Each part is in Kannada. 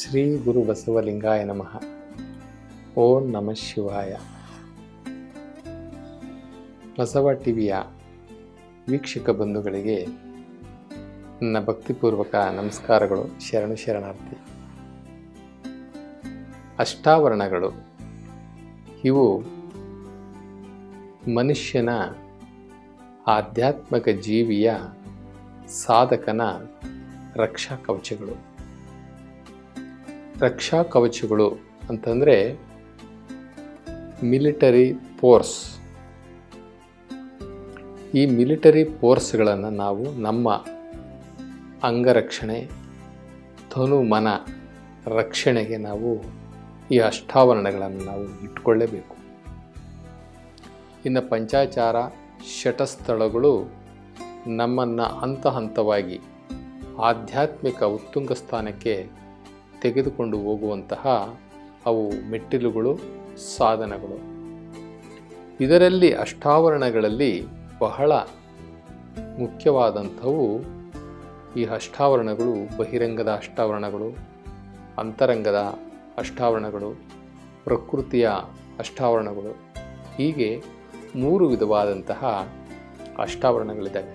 ಶ್ರೀ ಗುರು ಬಸವಲಿಂಗಾಯ ನಮಃ ಓಂ ನಮಃ ಶಿವಾಯ ಬಸವ ಟಿವಿಯ ವೀಕ್ಷಕ ಬಂಧುಗಳಿಗೆ ನನ್ನ ಭಕ್ತಿಪೂರ್ವಕ ನಮಸ್ಕಾರಗಳು ಶರಣು ಶರಣಾರ್ಥಿ ಅಷ್ಟಾವರಣಗಳು ಇವು ಮನುಷ್ಯನ ಆಧ್ಯಾತ್ಮಿಕ ಜೀವಿಯ ಸಾಧಕನ ರಕ್ಷಾ ಕವಚಗಳು ರಕ್ಷಾ ಕವಚಗಳು ಅಂತಂದರೆ ಮಿಲಿಟರಿ ಫೋರ್ಸ್ ಈ ಮಿಲಿಟರಿ ಫೋರ್ಸ್ಗಳನ್ನು ನಾವು ನಮ್ಮ ಅಂಗರಕ್ಷಣೆ ತನು ಮನ ರಕ್ಷಣೆಗೆ ನಾವು ಈ ಅಷ್ಟಾವರಣಗಳನ್ನು ನಾವು ಇಟ್ಕೊಳ್ಳೇಬೇಕು ಇನ್ನು ಪಂಚಾಚಾರ ಶಟಸ್ಥಳಗಳು ನಮ್ಮನ್ನು ಹಂತ ಹಂತವಾಗಿ ಆಧ್ಯಾತ್ಮಿಕ ಉತ್ತುಂಗ ಸ್ಥಾನಕ್ಕೆ ತೆಗೆದುಕೊಂಡು ಹೋಗುವಂತಹ ಅವು ಮೆಟ್ಟಿಲುಗಳು ಸಾಧನಗಳು ಇದರಲ್ಲಿ ಅಷ್ಟಾವರಣಗಳಲ್ಲಿ ಬಹಳ ಮುಖ್ಯವಾದಂಥವು ಈ ಅಷ್ಟಾವರಣಗಳು ಬಹಿರಂಗದ ಅಷ್ಟಾವರಣಗಳು ಅಂತರಂಗದ ಅಷ್ಟಾವರಣಗಳು ಪ್ರಕೃತಿಯ ಅಷ್ಟಾವರಣಗಳು ಹೀಗೆ ಮೂರು ವಿಧವಾದಂತಹ ಅಷ್ಟಾವರಣಗಳಿದ್ದಾವೆ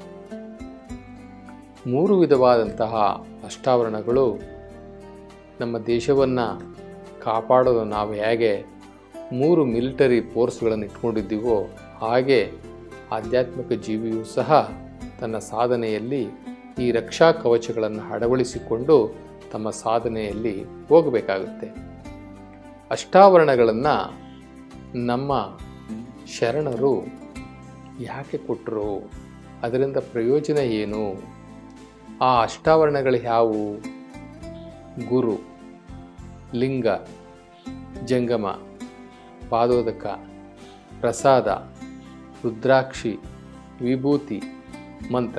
ಮೂರು ವಿಧವಾದಂತಹ ಅಷ್ಟಾವರಣಗಳು ನಮ್ಮ ದೇಶವನ್ನು ಕಾಪಾಡೋದು ನಾವು ಹೇಗೆ ಮೂರು ಮಿಲಿಟರಿ ಫೋರ್ಸ್ಗಳನ್ನು ಇಟ್ಕೊಂಡಿದ್ದೀವೋ ಹಾಗೆ ಆಧ್ಯಾತ್ಮಿಕ ಜೀವಿಯೂ ಸಹ ತನ್ನ ಸಾಧನೆಯಲ್ಲಿ ಈ ರಕ್ಷಾ ಕವಚಗಳನ್ನು ಅಳವಡಿಸಿಕೊಂಡು ತಮ್ಮ ಸಾಧನೆಯಲ್ಲಿ ಹೋಗಬೇಕಾಗುತ್ತೆ ಅಷ್ಟಾವರಣಗಳನ್ನು ನಮ್ಮ ಶರಣರು ಯಾಕೆ ಕೊಟ್ಟರು ಅದರಿಂದ ಪ್ರಯೋಜನ ಏನು ಆ ಅಷ್ಟಾವರಣಗಳು ಯಾವುವು ಗುರು ಲಿಂಗ ಜಂಗಮ ಪಾದೋದಕ ಪ್ರಸಾದ ರುದ್ರಾಕ್ಷಿ ವಿಭೂತಿ ಮಂತ್ರ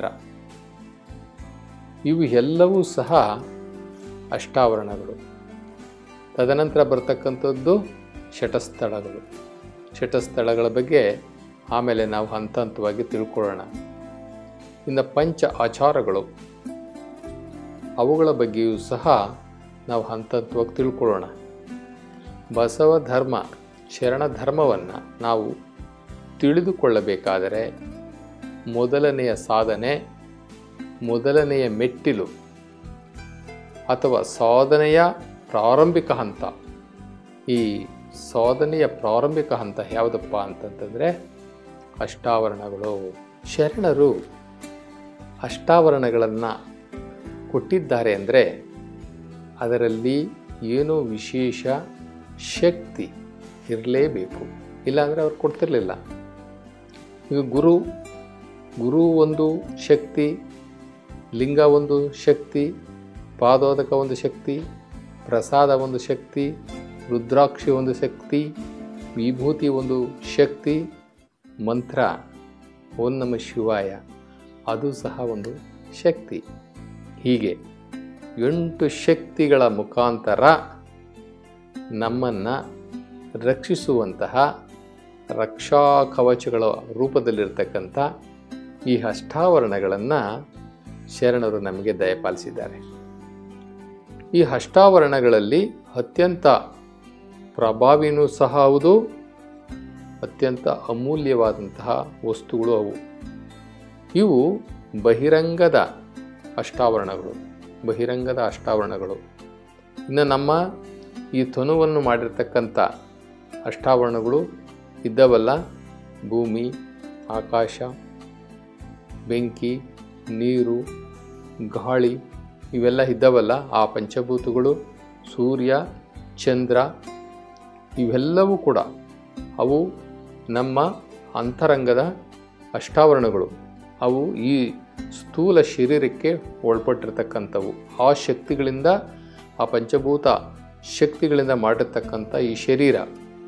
ಇವು ಎಲ್ಲವೂ ಸಹ ಅಷ್ಟಾವರಣಗಳು ತದನಂತರ ಬರ್ತಕ್ಕಂಥದ್ದು ಶಟಸ್ಥಳಗಳು ಶಟಸ್ಥಳಗಳ ಬಗ್ಗೆ ಆಮೇಲೆ ನಾವು ಹಂತ ಹಂತವಾಗಿ ತಿಳ್ಕೊಳ್ಳೋಣ ಇನ್ನು ಪಂಚ ಆಚಾರಗಳು ಅವುಗಳ ಬಗ್ಗೆಯೂ ಸಹ ನಾವು ಹಂತ ಹಂತವಾಗಿ ತಿಳ್ಕೊಳ್ಳೋಣ ಬಸವ ಧರ್ಮ ಶರಣ ಧರ್ಮವನ್ನು ನಾವು ತಿಳಿದುಕೊಳ್ಳಬೇಕಾದರೆ ಮೊದಲನೆಯ ಸಾಧನೆ ಮೊದಲನೆಯ ಮೆಟ್ಟಿಲು ಅಥವಾ ಸಾಧನೆಯ ಪ್ರಾರಂಭಿಕ ಹಂತ ಈ ಸಾಧನೆಯ ಪ್ರಾರಂಭಿಕ ಹಂತ ಯಾವುದಪ್ಪ ಅಂತಂತಂದರೆ ಅಷ್ಟಾವರಣಗಳು ಶರಣರು ಅಷ್ಟಾವರಣಗಳನ್ನು ಕೊಟ್ಟಿದ್ದಾರೆ ಅಂದರೆ ಅದರಲ್ಲಿ ಏನೋ ವಿಶೇಷ ಶಕ್ತಿ ಇರಲೇಬೇಕು ಇಲ್ಲಾಂದರೆ ಅವ್ರು ಕೊಡ್ತಿರಲಿಲ್ಲ ಈಗ ಗುರು ಗುರು ಒಂದು ಶಕ್ತಿ ಲಿಂಗ ಒಂದು ಶಕ್ತಿ ಪಾದೋದಕ ಒಂದು ಶಕ್ತಿ ಪ್ರಸಾದ ಒಂದು ಶಕ್ತಿ ರುದ್ರಾಕ್ಷಿ ಒಂದು ಶಕ್ತಿ ವಿಭೂತಿ ಒಂದು ಶಕ್ತಿ ಮಂತ್ರ ಓಂ ನಮ ಶಿವಾಯ ಅದು ಸಹ ಒಂದು ಶಕ್ತಿ ಹೀಗೆ ಎಂಟು ಶಕ್ತಿಗಳ ಮುಖಾಂತರ ನಮ್ಮನ್ನು ರಕ್ಷಿಸುವಂತಹ ರಕ್ಷಾ ಕವಚಗಳ ರೂಪದಲ್ಲಿರ್ತಕ್ಕಂಥ ಈ ಅಷ್ಟಾವರಣಗಳನ್ನು ಶರಣರು ನಮಗೆ ದಯಪಾಲಿಸಿದ್ದಾರೆ ಈ ಅಷ್ಟಾವರಣಗಳಲ್ಲಿ ಅತ್ಯಂತ ಪ್ರಭಾವಿನೂ ಸಹ ಹೌದು ಅತ್ಯಂತ ಅಮೂಲ್ಯವಾದಂತಹ ವಸ್ತುಗಳು ಅವು ಇವು ಬಹಿರಂಗದ ಅಷ್ಟಾವರಣಗಳು ಬಹಿರಂಗದ ಅಷ್ಟಾವರಣಗಳು ಇನ್ನು ನಮ್ಮ ಈ ತನುವನ್ನು ಮಾಡಿರ್ತಕ್ಕಂಥ ಅಷ್ಟಾವರಣಗಳು ಇದ್ದವಲ್ಲ ಭೂಮಿ ಆಕಾಶ ಬೆಂಕಿ ನೀರು ಗಾಳಿ ಇವೆಲ್ಲ ಇದ್ದವಲ್ಲ ಆ ಪಂಚಭೂತಗಳು ಸೂರ್ಯ ಚಂದ್ರ ಇವೆಲ್ಲವೂ ಕೂಡ ಅವು ನಮ್ಮ ಅಂತರಂಗದ ಅಷ್ಟಾವರಣಗಳು ಅವು ಈ ಸ್ಥೂಲ ಶರೀರಕ್ಕೆ ಒಳಪಟ್ಟಿರ್ತಕ್ಕಂಥವು ಆ ಶಕ್ತಿಗಳಿಂದ ಆ ಪಂಚಭೂತ ಶಕ್ತಿಗಳಿಂದ ಮಾಡಿರ್ತಕ್ಕಂಥ ಈ ಶರೀರ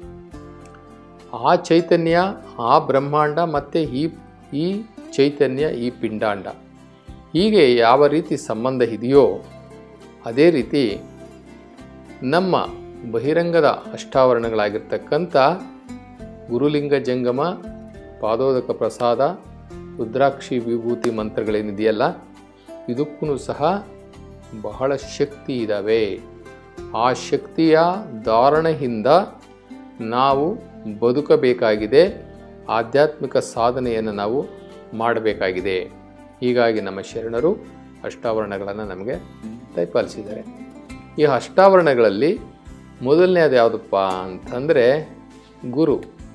ಆ ಚೈತನ್ಯ ಆ ಬ್ರಹ್ಮಾಂಡ ಮತ್ತು ಈ ಈ ಚೈತನ್ಯ ಈ ಪಿಂಡಾಂಡ ಹೀಗೆ ಯಾವ ರೀತಿ ಸಂಬಂಧ ಇದೆಯೋ ಅದೇ ರೀತಿ ನಮ್ಮ ಬಹಿರಂಗದ ಅಷ್ಟಾವರಣಗಳಾಗಿರ್ತಕ್ಕಂಥ ಗುರುಲಿಂಗ ಜಂಗಮ ಪಾದೋದಕ ಪ್ರಸಾದ ರುದ್ರಾಕ್ಷಿ ವಿಭೂತಿ ಮಂತ್ರಗಳೇನಿದೆಯಲ್ಲ ಇದಕ್ಕೂ ಸಹ ಬಹಳ ಶಕ್ತಿ ಇದ್ದಾವೆ ಆ ಶಕ್ತಿಯ ಧಾರಣೆಯಿಂದ ನಾವು ಬದುಕಬೇಕಾಗಿದೆ ಆಧ್ಯಾತ್ಮಿಕ ಸಾಧನೆಯನ್ನು ನಾವು ಮಾಡಬೇಕಾಗಿದೆ ಹೀಗಾಗಿ ನಮ್ಮ ಶರಣರು ಅಷ್ಟಾವರಣಗಳನ್ನು ನಮಗೆ ದಯಪಾಲಿಸಿದ್ದಾರೆ ಈ ಅಷ್ಟಾವರಣಗಳಲ್ಲಿ ಮೊದಲನೇದು ಯಾವುದಪ್ಪ ಅಂತಂದರೆ ಗುರು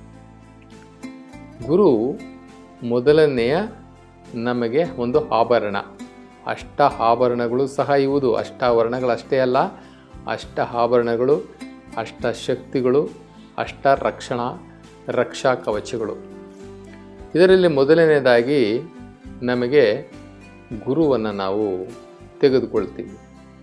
ಗುರು ಮೊದಲನೆಯ ನಮಗೆ ಒಂದು ಆಭರಣ ಅಷ್ಟ ಆಭರಣಗಳು ಸಹ ಇವುದು ಅಷ್ಟಾವರಣಗಳಷ್ಟೇ ಅಲ್ಲ ಅಷ್ಟ ಆಭರಣಗಳು ಅಷ್ಟ ಶಕ್ತಿಗಳು ಅಷ್ಟ ರಕ್ಷಣಾ ರಕ್ಷಾ ಕವಚಗಳು ಇದರಲ್ಲಿ ಮೊದಲನೇದಾಗಿ ನಮಗೆ ಗುರುವನ್ನು ನಾವು ತೆಗೆದುಕೊಳ್ತೀವಿ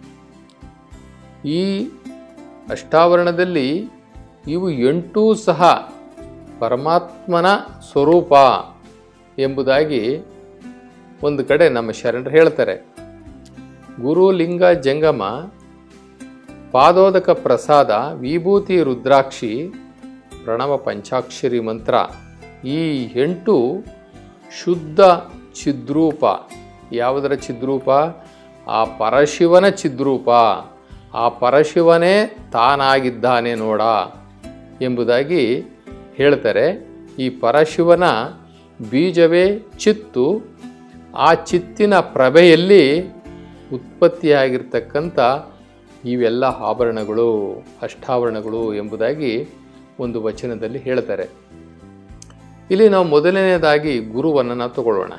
ಈ ಅಷ್ಟಾವರಣದಲ್ಲಿ ಇವು ಎಂಟೂ ಸಹ ಪರಮಾತ್ಮನ ಸ್ವರೂಪ ಎಂಬುದಾಗಿ ಒಂದು ಕಡೆ ನಮ್ಮ ಶರಣರು ಹೇಳ್ತಾರೆ ಗುರು ಲಿಂಗ ಜಂಗಮ ಪಾದೋದಕ ಪ್ರಸಾದ ವಿಭೂತಿ ರುದ್ರಾಕ್ಷಿ ಪ್ರಣವ ಪಂಚಾಕ್ಷರಿ ಮಂತ್ರ ಈ ಎಂಟು ಶುದ್ಧ ಚಿದ್ರೂಪ ಯಾವುದರ ಚಿದ್ರೂಪ ಆ ಪರಶಿವನ ಚಿದ್ರೂಪ ಆ ಪರಶಿವನೇ ತಾನಾಗಿದ್ದಾನೆ ನೋಡ ಎಂಬುದಾಗಿ ಹೇಳ್ತಾರೆ ಈ ಪರಶಿವನ ಬೀಜವೇ ಚಿತ್ತು ಆ ಚಿತ್ತಿನ ಪ್ರಭೆಯಲ್ಲಿ ಉತ್ಪತ್ತಿಯಾಗಿರ್ತಕ್ಕಂಥ ಇವೆಲ್ಲ ಆಭರಣಗಳು ಅಷ್ಟಾವರಣಗಳು ಎಂಬುದಾಗಿ ಒಂದು ವಚನದಲ್ಲಿ ಹೇಳ್ತಾರೆ ಇಲ್ಲಿ ನಾವು ಮೊದಲನೆಯದಾಗಿ ಗುರುವನ್ನು ನಾವು ತಗೊಳ್ಳೋಣ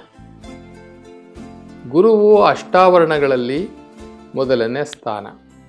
ಗುರುವು ಅಷ್ಟಾವರಣಗಳಲ್ಲಿ ಮೊದಲನೇ ಸ್ಥಾನ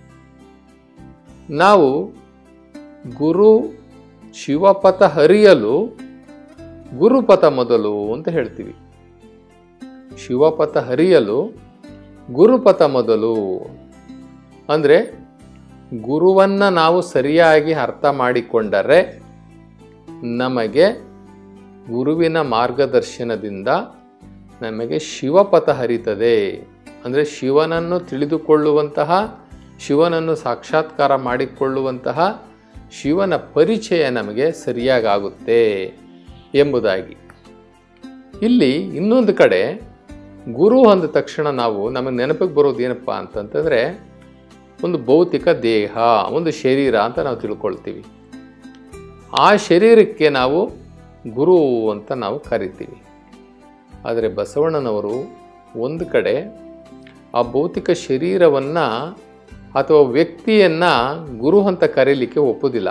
ನಾವು ಗುರು ಶಿವಪಥ ಹರಿಯಲು ಗುರುಪಥ ಮೊದಲು ಅಂತ ಹೇಳ್ತೀವಿ ಶಿವಪಥ ಹರಿಯಲು ಗುರುಪಥ ಮೊದಲು ಅಂದರೆ ಗುರುವನ್ನು ನಾವು ಸರಿಯಾಗಿ ಅರ್ಥ ಮಾಡಿಕೊಂಡರೆ ನಮಗೆ ಗುರುವಿನ ಮಾರ್ಗದರ್ಶನದಿಂದ ನಮಗೆ ಶಿವಪಥ ಹರಿತದೆ ಅಂದರೆ ಶಿವನನ್ನು ತಿಳಿದುಕೊಳ್ಳುವಂತಹ ಶಿವನನ್ನು ಸಾಕ್ಷಾತ್ಕಾರ ಮಾಡಿಕೊಳ್ಳುವಂತಹ ಶಿವನ ಪರಿಚಯ ನಮಗೆ ಸರಿಯಾಗುತ್ತೆ ಎಂಬುದಾಗಿ ಇಲ್ಲಿ ಇನ್ನೊಂದು ಕಡೆ ಗುರು ಅಂದ ತಕ್ಷಣ ನಾವು ನಮಗೆ ನೆನಪಿಗೆ ಬರೋದು ಏನಪ್ಪ ಅಂತಂತಂದರೆ ಒಂದು ಭೌತಿಕ ದೇಹ ಒಂದು ಶರೀರ ಅಂತ ನಾವು ತಿಳ್ಕೊಳ್ತೀವಿ ಆ ಶರೀರಕ್ಕೆ ನಾವು ಗುರು ಅಂತ ನಾವು ಕರಿತೀವಿ ಆದರೆ ಬಸವಣ್ಣನವರು ಒಂದು ಕಡೆ ಆ ಭೌತಿಕ ಶರೀರವನ್ನು ಅಥವಾ ವ್ಯಕ್ತಿಯನ್ನು ಗುರು ಅಂತ ಕರೀಲಿಕ್ಕೆ ಒಪ್ಪುವುದಿಲ್ಲ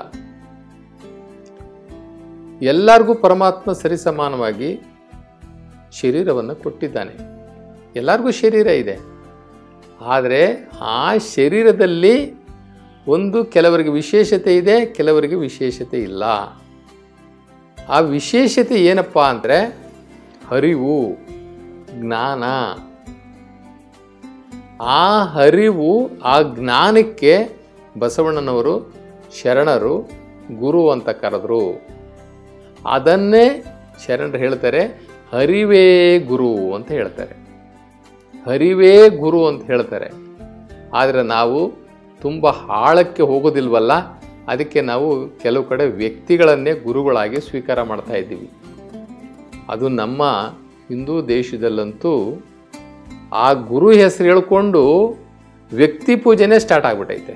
ಎಲ್ಲರಿಗೂ ಪರಮಾತ್ಮ ಸರಿಸಮಾನವಾಗಿ ಶರೀರವನ್ನು ಕೊಟ್ಟಿದ್ದಾನೆ ಎಲ್ಲರಿಗೂ ಶರೀರ ಇದೆ ಆದರೆ ಆ ಶರೀರದಲ್ಲಿ ಒಂದು ಕೆಲವರಿಗೆ ವಿಶೇಷತೆ ಇದೆ ಕೆಲವರಿಗೆ ವಿಶೇಷತೆ ಇಲ್ಲ ಆ ವಿಶೇಷತೆ ಏನಪ್ಪ ಅಂದರೆ ಅರಿವು ಜ್ಞಾನ ಆ ಅರಿವು ಆ ಜ್ಞಾನಕ್ಕೆ ಬಸವಣ್ಣನವರು ಶರಣರು ಗುರು ಅಂತ ಕರೆದ್ರು ಅದನ್ನೇ ಶರಣರು ಹೇಳ್ತಾರೆ ಹರಿವೇ ಗುರು ಅಂತ ಹೇಳ್ತಾರೆ ಹರಿವೇ ಗುರು ಅಂತ ಹೇಳ್ತಾರೆ ಆದರೆ ನಾವು ತುಂಬ ಆಳಕ್ಕೆ ಹೋಗೋದಿಲ್ವಲ್ಲ ಅದಕ್ಕೆ ನಾವು ಕೆಲವು ಕಡೆ ವ್ಯಕ್ತಿಗಳನ್ನೇ ಗುರುಗಳಾಗಿ ಸ್ವೀಕಾರ ಮಾಡ್ತಾ ಇದ್ದೀವಿ ಅದು ನಮ್ಮ ಹಿಂದೂ ದೇಶದಲ್ಲಂತೂ ಆ ಗುರು ಹೆಸರು ಹೇಳ್ಕೊಂಡು ವ್ಯಕ್ತಿ ಪೂಜೆನೇ ಸ್ಟಾರ್ಟ್ ಆಗ್ಬಿಟ್ಟೈತೆ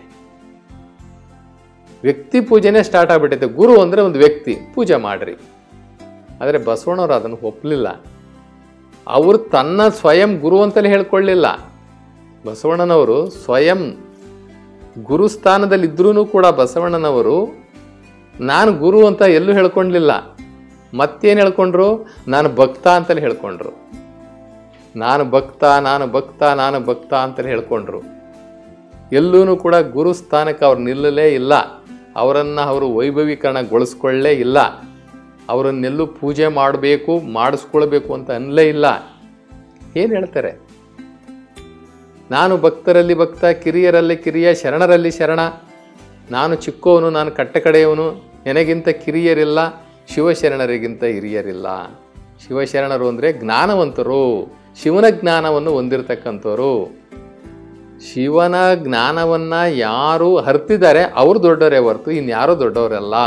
ವ್ಯಕ್ತಿ ಪೂಜೆನೇ ಸ್ಟಾರ್ಟ್ ಆಗ್ಬಿಟ್ಟೈತೆ ಗುರು ಅಂದರೆ ಒಂದು ವ್ಯಕ್ತಿ ಪೂಜೆ ಮಾಡ್ರಿ ಆದರೆ ಬಸವಣ್ಣವರು ಅದನ್ನು ಒಪ್ಪಲಿಲ್ಲ ಅವರು ತನ್ನ ಸ್ವಯಂ ಗುರು ಅಂತಲೇ ಹೇಳ್ಕೊಳ್ಳಿಲ್ಲ ಬಸವಣ್ಣನವರು ಸ್ವಯಂ ಗುರುಸ್ಥಾನದಲ್ಲಿ ಇದ್ರೂ ಕೂಡ ಬಸವಣ್ಣನವರು ನಾನು ಗುರು ಅಂತ ಎಲ್ಲೂ ಹೇಳ್ಕೊಂಡ್ಲಿಲ್ಲ ಮತ್ತೇನು ಹೇಳ್ಕೊಂಡ್ರು ನಾನು ಭಕ್ತ ಅಂತಲೇ ಹೇಳ್ಕೊಂಡ್ರು ನಾನು ಭಕ್ತ ನಾನು ಭಕ್ತ ನಾನು ಭಕ್ತ ಅಂತಲೇ ಹೇಳ್ಕೊಂಡ್ರು ಎಲ್ಲೂ ಕೂಡ ಗುರು ಸ್ಥಾನಕ್ಕೆ ಅವ್ರು ನಿಲ್ಲಲೇ ಇಲ್ಲ ಅವರನ್ನು ಅವರು ವೈಭವೀಕರಣಗೊಳಿಸ್ಕೊಳ್ಳೇ ಇಲ್ಲ ಅವರನ್ನೆಲ್ಲೂ ಪೂಜೆ ಮಾಡಬೇಕು ಮಾಡಿಸ್ಕೊಳ್ಬೇಕು ಅಂತ ಅನ್ನಲೇ ಇಲ್ಲ ಏನು ಹೇಳ್ತಾರೆ ನಾನು ಭಕ್ತರಲ್ಲಿ ಭಕ್ತ ಕಿರಿಯರಲ್ಲಿ ಕಿರಿಯ ಶರಣರಲ್ಲಿ ಶರಣ ನಾನು ಚಿಕ್ಕವನು ನಾನು ಕಟ್ಟ ಕಡೆಯವನು ನನಗಿಂತ ಕಿರಿಯರಿಲ್ಲ ಶಿವಶರಣರಿಗಿಂತ ಹಿರಿಯರಿಲ್ಲ ಶಿವಶರಣರು ಅಂದರೆ ಜ್ಞಾನವಂತರು ಶಿವನ ಜ್ಞಾನವನ್ನು ಹೊಂದಿರತಕ್ಕಂಥವ್ರು ಶಿವನ ಜ್ಞಾನವನ್ನು ಯಾರು ಹರ್ತಿದ್ದಾರೆ ಅವರು ದೊಡ್ಡವರೇ ಹೊರತು ಇನ್ಯಾರೂ ದೊಡ್ಡವರಲ್ಲ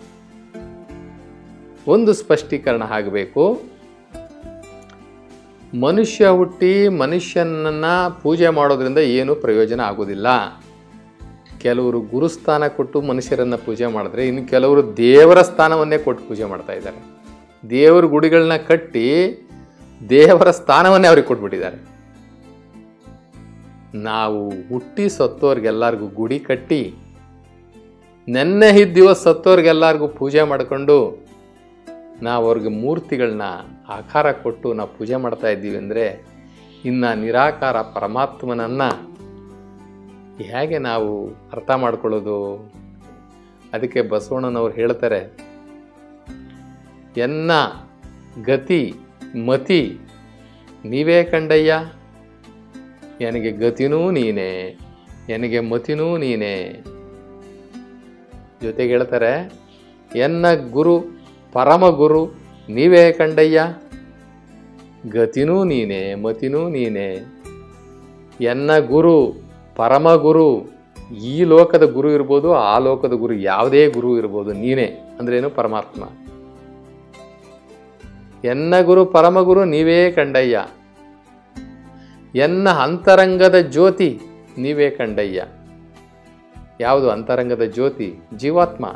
ಒಂದು ಸ್ಪಷ್ಟೀಕರಣ ಆಗಬೇಕು ಮನುಷ್ಯ ಹುಟ್ಟಿ ಮನುಷ್ಯನನ್ನ ಪೂಜೆ ಮಾಡೋದ್ರಿಂದ ಏನೂ ಪ್ರಯೋಜನ ಆಗೋದಿಲ್ಲ ಕೆಲವರು ಗುರುಸ್ಥಾನ ಕೊಟ್ಟು ಮನುಷ್ಯರನ್ನು ಪೂಜೆ ಮಾಡಿದ್ರೆ ಇನ್ನು ಕೆಲವರು ದೇವರ ಸ್ಥಾನವನ್ನೇ ಕೊಟ್ಟು ಪೂಜೆ ಮಾಡ್ತಾ ಇದ್ದಾರೆ ದೇವರ ಗುಡಿಗಳನ್ನ ಕಟ್ಟಿ ದೇವರ ಸ್ಥಾನವನ್ನೇ ಅವ್ರಿಗೆ ಕೊಟ್ಬಿಟ್ಟಿದ್ದಾರೆ ನಾವು ಹುಟ್ಟಿ ಸತ್ತೋರ್ಗೆಲ್ಲರಿಗೂ ಗುಡಿ ಕಟ್ಟಿ ನೆನ್ನೆ ಇದ್ದ ದಿವಸ ಸತ್ತೋರ್ಗೆಲ್ಲರಿಗೂ ಪೂಜೆ ಮಾಡಿಕೊಂಡು ನಾವು ಅವ್ರಿಗೆ ಮೂರ್ತಿಗಳನ್ನ ಆಕಾರ ಕೊಟ್ಟು ನಾವು ಪೂಜೆ ಮಾಡ್ತಾ ಇದ್ದೀವಿ ಅಂದರೆ ಇನ್ನು ನಿರಾಕಾರ ಪರಮಾತ್ಮನನ್ನು ಹೇಗೆ ನಾವು ಅರ್ಥ ಮಾಡ್ಕೊಳ್ಳೋದು ಅದಕ್ಕೆ ಬಸವಣ್ಣನವ್ರು ಹೇಳ್ತಾರೆ ಎನ್ನ ಗತಿ ಮತಿ ನೀವೇ ಕಂಡಯ್ಯ ನನಗೆ ಗತಿನೂ ನೀನೇ ನನಗೆ ಮತಿನೂ ನೀನೇ ಜೊತೆಗೆ ಹೇಳ್ತಾರೆ ಎನ್ನ ಗುರು ಪರಮ ಗುರು ನೀವೇ ಕಂಡಯ್ಯ ಗತಿನೂ ನೀನೇ ಮತಿನೂ ನೀನೇ ಎನ್ನ ಗುರು ಪರಮ ಗುರು ಈ ಲೋಕದ ಗುರು ಇರ್ಬೋದು ಆ ಲೋಕದ ಗುರು ಯಾವುದೇ ಗುರು ಇರ್ಬೋದು ನೀನೇ ಅಂದ್ರೇನು ಪರಮಾತ್ಮ ಎನ್ನ ಗುರು ಪರಮ ಗುರು ನೀವೇ ಕಂಡಯ್ಯ ಎನ್ನ ಅಂತರಂಗದ ಜ್ಯೋತಿ ನೀವೇ ಕಂಡಯ್ಯ ಯಾವುದು ಅಂತರಂಗದ ಜ್ಯೋತಿ ಜೀವಾತ್ಮ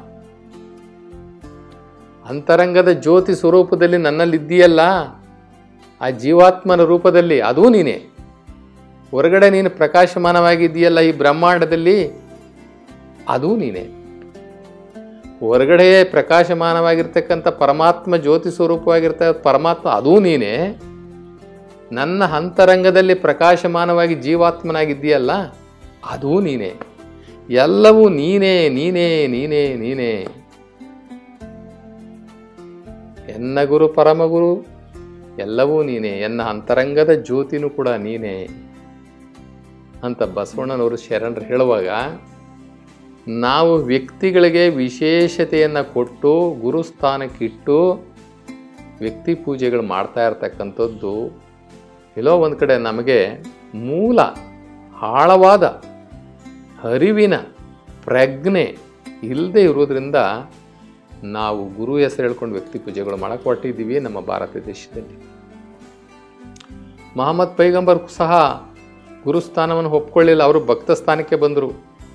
ಅಂತರಂಗದ ಜ್ಯೋತಿ ಸ್ವರೂಪದಲ್ಲಿ ನನ್ನಲ್ಲಿದ್ದೀಯಲ್ಲ ಆ ಜೀವಾತ್ಮನ ರೂಪದಲ್ಲಿ ಅದೂ ನೀನೇ ಹೊರಗಡೆ ನೀನು ಪ್ರಕಾಶಮಾನವಾಗಿದ್ದೀಯಲ್ಲ ಈ ಬ್ರಹ್ಮಾಂಡದಲ್ಲಿ ಅದೂ ನೀನೇ ಹೊರಗಡೆ ಪ್ರಕಾಶಮಾನವಾಗಿರ್ತಕ್ಕಂಥ ಪರಮಾತ್ಮ ಜ್ಯೋತಿ ಸ್ವರೂಪವಾಗಿರ್ತ ಪರಮಾತ್ಮ ಅದೂ ನೀನೇ ನನ್ನ ಅಂತರಂಗದಲ್ಲಿ ಪ್ರಕಾಶಮಾನವಾಗಿ ಜೀವಾತ್ಮನಾಗಿದ್ದೀಯಲ್ಲ ಅದೂ ನೀನೇ ಎಲ್ಲವೂ ನೀನೇ ನೀನೇ ನೀನೇ ನೀನೇ ಎನ್ನ ಗುರು ಪರಮಗುರು ಎಲ್ಲವೂ ನೀನೇ ಎನ್ನ ಅಂತರಂಗದ ಜ್ಯೋತಿನೂ ಕೂಡ ನೀನೇ ಅಂತ ಬಸವಣ್ಣನವರು ಶರಣರು ಹೇಳುವಾಗ ನಾವು ವ್ಯಕ್ತಿಗಳಿಗೆ ವಿಶೇಷತೆಯನ್ನು ಕೊಟ್ಟು ಗುರುಸ್ಥಾನಕ್ಕಿಟ್ಟು ವ್ಯಕ್ತಿ ಪೂಜೆಗಳು ಮಾಡ್ತಾ ಇರ್ತಕ್ಕಂಥದ್ದು ಎಲ್ಲೋ ಒಂದು ಕಡೆ ನಮಗೆ ಮೂಲ ಆಳವಾದ ಅರಿವಿನ ಪ್ರಜ್ಞೆ ಇಲ್ಲದೆ ಇರೋದ್ರಿಂದ ನಾವು ಗುರು ಹೆಸರು ಹೇಳ್ಕೊಂಡು ವ್ಯಕ್ತಿ ಪೂಜೆಗಳು ಮಾಡಕ್ಕೆ ಹೊಟ್ಟಿದ್ದೀವಿ ನಮ್ಮ ಭಾರತ ದೇಶದಲ್ಲಿ ಮಹಮ್ಮದ್ ಪೈಗಂಬರ್ ಸಹ ಗುರುಸ್ಥಾನವನ್ನು ಒಪ್ಕೊಳ್ಳಿಲ್ಲ ಅವರು ಭಕ್ತ ಸ್ಥಾನಕ್ಕೆ ಬಂದರು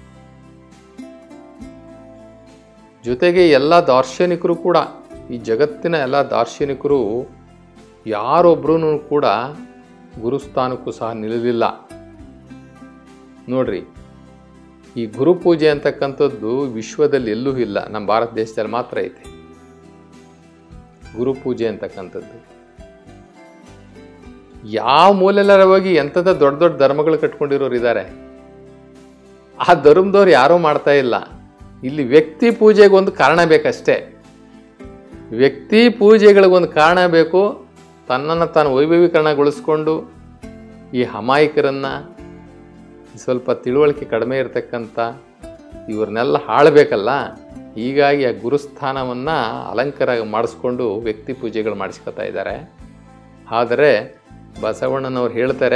ಜೊತೆಗೆ ಎಲ್ಲ ದಾರ್ಶನಿಕರು ಕೂಡ ಈ ಜಗತ್ತಿನ ಎಲ್ಲ ದಾರ್ಶನಿಕರು ಯಾರೊಬ್ಬರೂ ಕೂಡ ಗುರುಸ್ಥಾನಕ್ಕೂ ಸಹ ನಿಲ್ಲಲಿಲ್ಲ ನೋಡ್ರಿ ಈ ಗುರುಪೂಜೆ ಅಂತಕ್ಕಂಥದ್ದು ವಿಶ್ವದಲ್ಲಿ ಎಲ್ಲೂ ಇಲ್ಲ ನಮ್ಮ ಭಾರತ ದೇಶದಲ್ಲಿ ಮಾತ್ರ ಐತೆ ಗುರುಪೂಜೆ ಅಂತಕ್ಕಂಥದ್ದು ಯಾವ ಮೂಲೆಲ್ಲರ ಹೋಗಿ ಎಂಥದ ದೊಡ್ಡ ದೊಡ್ಡ ಧರ್ಮಗಳು ಕಟ್ಕೊಂಡಿರೋರು ಇದ್ದಾರೆ ಆ ಧರ್ಮದವ್ರು ಯಾರೂ ಮಾಡ್ತಾ ಇಲ್ಲ ಇಲ್ಲಿ ವ್ಯಕ್ತಿ ಪೂಜೆಗೆ ಒಂದು ಕಾರಣ ಬೇಕಷ್ಟೇ ವ್ಯಕ್ತಿ ಪೂಜೆಗಳಿಗೊಂದು ಕಾರಣ ಬೇಕು ತನ್ನನ್ನು ತಾನು ವೈಭವೀಕರಣಗೊಳಿಸ್ಕೊಂಡು ಈ ಅಮಾಯಕರನ್ನು ಸ್ವಲ್ಪ ತಿಳುವಳಿಕೆ ಕಡಿಮೆ ಇರತಕ್ಕಂಥ ಇವ್ರನ್ನೆಲ್ಲ ಹಾಳಬೇಕಲ್ಲ ಹೀಗಾಗಿ ಆ ಗುರುಸ್ಥಾನವನ್ನು ಅಲಂಕಾರ ಮಾಡಿಸ್ಕೊಂಡು ವ್ಯಕ್ತಿ ಪೂಜೆಗಳು ಮಾಡಿಸ್ಕೊತಾ ಇದ್ದಾರೆ ಆದರೆ ಬಸವಣ್ಣನವ್ರು ಹೇಳ್ತಾರೆ